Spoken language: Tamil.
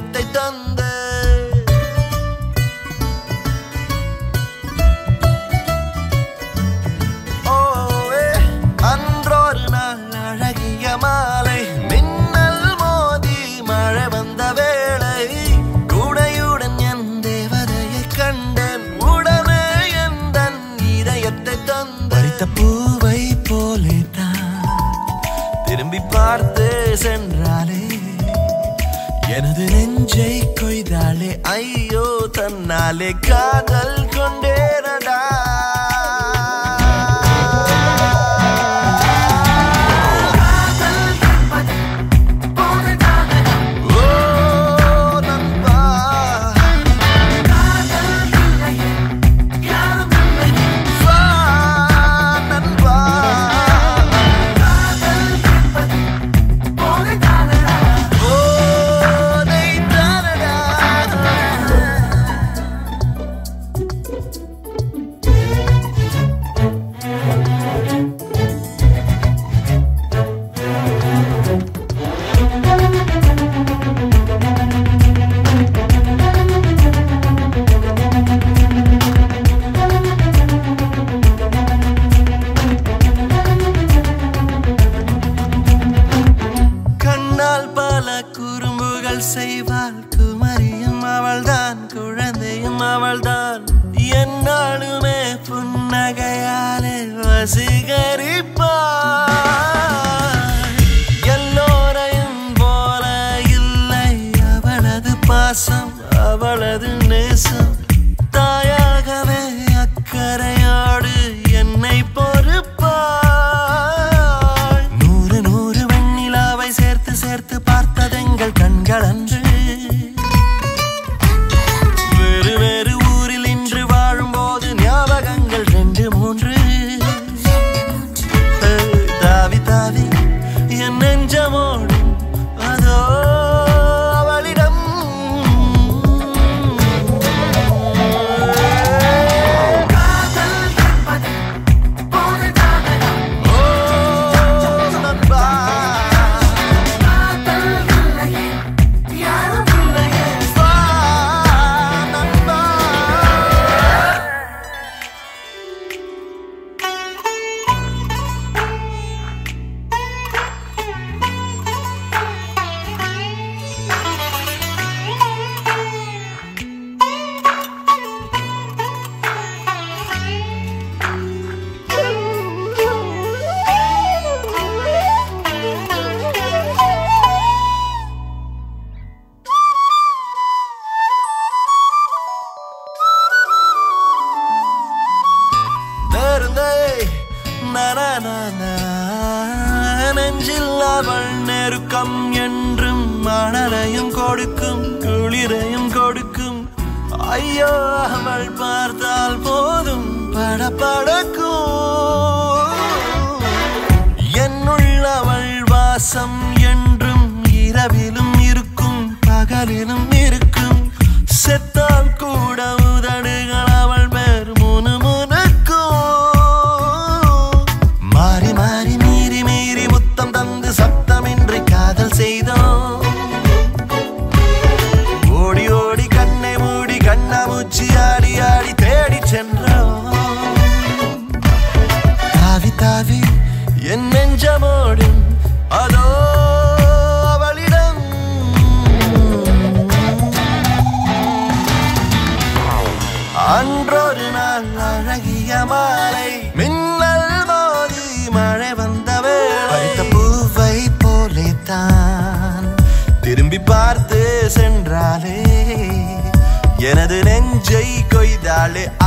இதயத்தை தந்த ஓவே அன்றொரு நாள் அழகிய மாலை மின்னல் மோதி மழை வந்த வேளை குடையுடன் என் தேவதையை கண்டேன் உடனே எந்த இதயத்தை தந்த பறித்த பூவை போலே தான் திரும்பி பார்த்து சென்றாலே எனது நெஞ்சை கொய்தாலே ஐயோ தன்னாலே காதல் கொண்டேனடா ஓ, நண்பா. வா, நண்பா. போதை தானடா. கண்ணால் பல குறும்புகள் செய்வாள் குமரியும் அவள்தான் குழந்தையும் அவள்தான் என்னாலுமே புன்னகையாலே வசீகரிப்பாள் எல்லோரையும் போல இல்லை அவளது பாசம் அவளது நேசம் தாயாகவே அக்கறையோடு என்னை பொறுப்பாள் நூறு நூறு வெண்ணிலாவை சேர்த்து சேர்த்து பார்த்ததெங்கள் கண்கள் அன்று வேறு வேறு ஊரில் இன்று வாழும்போது ஞாபகங்கள் ரெண்டு மூன்று ஏய், தாவி தாவி என் நெஞ்சமோடும் அதோ அவளிடம் ஓ, நண்பா. வா, நண்பா. நேர்ந்தே நனநன. நெஞ்சில் அவள் நெருக்கம் என்றும் மணலையும் கொடுக்கும் குளிரையும் கொடுக்கும் ஐயோ அவள் பார்த்தால் போதும் படபடக்கும் என்னுள் அவள் வாசம் என்றும் இரவிலும் இருக்கும் பகலிலும் இருக்கும் செத்தால் கூட உதடுகள் அவள் பேர் முனு மாறி மாறி மீறி மீறி முத்தம் தந்து சத்தமின்றி காதல் செய்தோம் ஓடி ஓடி கண்ணை மூடி கண்ணாமூச்சி ஆடி ஆடி தேடி சென்றோம் தாவி தாவி என் நெஞ்சமோடும் அதோ அவளிடம் அன்றொரு நாள் அழகிய மாலை மின்னல் மோதி மழை வந்த வேளை பறித்த பூவை போலே தான் திரும்பி பார்த்து சென்றாலே எனது நெஞ்சை கொய்தாலே